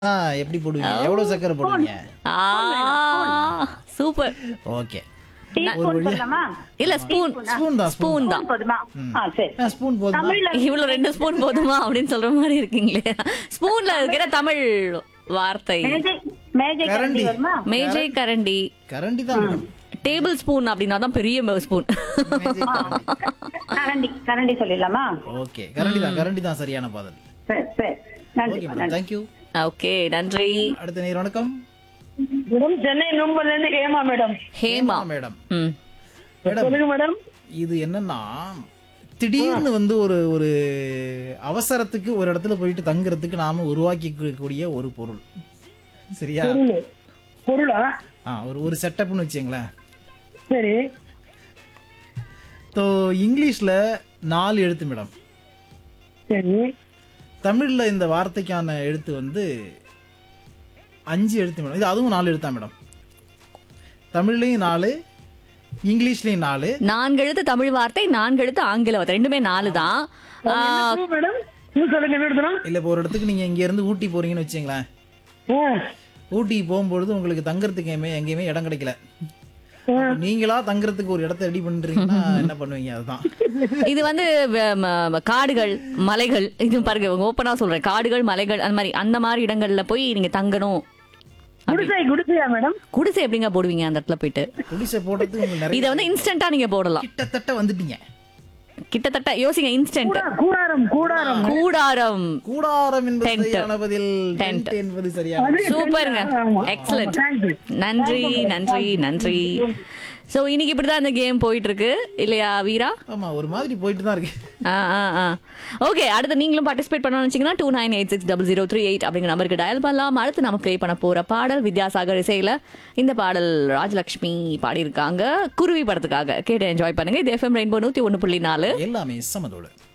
ஆ எப்படி போடுவீங்க எவ்வளவு சக்கரை போடுவீங்க ஆ சூப்பர் ஓகே டீஸ்பூன் போடலாமா இல்ல ஸ்பூன் ஸ்பூன் தான் ஸ்பூன் ஸ்பூன் தான் போதுமா ஆ சரி ஸ்பூன் போதுமா தமிழ்ல இவ்வளவு ரெண்டு ஸ்பூன் போதுமா அப்படின்னு சொல்ற மாதிரி இருக்கீங்களே ஸ்பூன்ல இருக்கிற தமிழ் வார்த்தை மேஜை மேஜை கரண்டி. கரண்டி வருமா மேஜை கரண்டி கரண்டி தான் மேடம் டேபிள் ஸ்பூன் அப்படின்னா தான் பெரிய ஸ்பூன் கரண்டி கரண்டி சொல்லிடலாமா ஓகே கரண்டி தான் கரண்டி தான் சரியான பதில் சரி சரி நன்றி ஓகே மேடம் நன்றி தேங்க்யூ ஓகே நன்றி அடுத்த நேர் வணக்கம் மேடம் சென்னை நும்பர்ல இருந்து ஹேமா மேடம் ஹேமா மேடம் ம் மேடம் சொல்லுங்க மேடம் இது என்னன்னா திடீர்னு வந்து ஒரு ஒரு அவசரத்துக்கு ஒரு இடத்துல போயிட்டு தங்குறதுக்கு நாம உருவாக்கிக்கூடிய ஒரு பொருள் சரியா பொருள் பொருளா ஆ ஒரு ஒரு செட்டப்னு வச்சுங்களேன் சரி ஸோ இங்கிலீஷ்ல நாலு எழுத்து மேடம் சரி தமிழ்ல இந்த வார்த்தைக்கான எழுத்து வந்து அஞ்சு எழுத்து மேடம் இது அதுவும் நாலு எழுத்தா மேடம் தமிழ்லையும் நாலு இங்கிலீஷ்லயும் நாலு நான்கு எழுத்து தமிழ் வார்த்தை நான்கு எழுத்து ஆங்கில வார்த்தை ரெண்டுமே நாலு தான் ஆ, என்ன மேடம் இன்னும் சொல்லுங்க என்ன எடுத்தணும் இல்ல இப்போ ஒரு இடத்துக்கு நீங்க இங்க இருந்து ஊட்டி போறீங்கன்னு வச்சுங்களேன் ஊட்டி போகும்பொழுது உங்களுக்கு தங்குறதுக்கு எங்கேயுமே எங்கேயுமே இடம் கிடைக்கல அப்ப நீங்களா தங்குறதுக்கு ஒரு இடத்த ரெடி பண்றீங்கன்னா என்ன பண்ணுவீங்க அதுதான் இது வந்து வ- ம- காடுகள் மலைகள் இது பாருங்க ஓப்பனா சொல்றேன் காடுகள் மலைகள் அந்த மாதிரி அந்த மாதிரி இடங்கள்ல போய் நீங்க தங்கணும் குடிசை குடிசையா மேடம் குடிசை எப்படிங்க போடுவீங்க அந்த இடத்துல போயிட்டு குடிசை போடுறதுக்கு உங்களுக்கு இத நிறைய வந்து இன்ஸ்டன்டா நீங்க போடலாம் கிட்டத்தட்ட வந்துட்டீங்க கிட்டத்தட்ட யோசிங்க இன்ஸ்டன்ட் கூடாரம் கூடாரம் கூடாரம் கூடாரம் என்பது Tent. சரியான பதில் Tent. Tent என்பது சரியான சூப்பருங்க எக்ஸலண்ட் தேங்க்யூ நன்றி நன்றி நன்றி சோ இன்னைக்கு இப்படிதான் இந்த கேம் போயிட்டு இருக்கு இல்லையா வீரா ஆமா ஒரு மாதிரி போயிட்டு தான் இருக்கு ஆ ஆ ஆ ஓகே அடுத்து நீங்களும் பார்ட்டிசிபேட் பண்ணணும்னு வச்சீங்கன்னா two nine eight six double zero three eight அப்படிங்கிற நம்பருக்கு டயல் பண்ணலாம் அடுத்து நம்ம ப்ளே பண்ண போற பாடல் வித்யாசாகர் இசையில இந்த பாடல் ராஜலக்ஷ்மி பாடியிருக்காங்க குருவி படத்துக்காக கேட்டு என்ஜாய் பண்ணுங்க இது எஃப்எம் ரெயின்போ நூத்தி ஒன்று புள்ளி நாலு எல்லாமே சமதோடு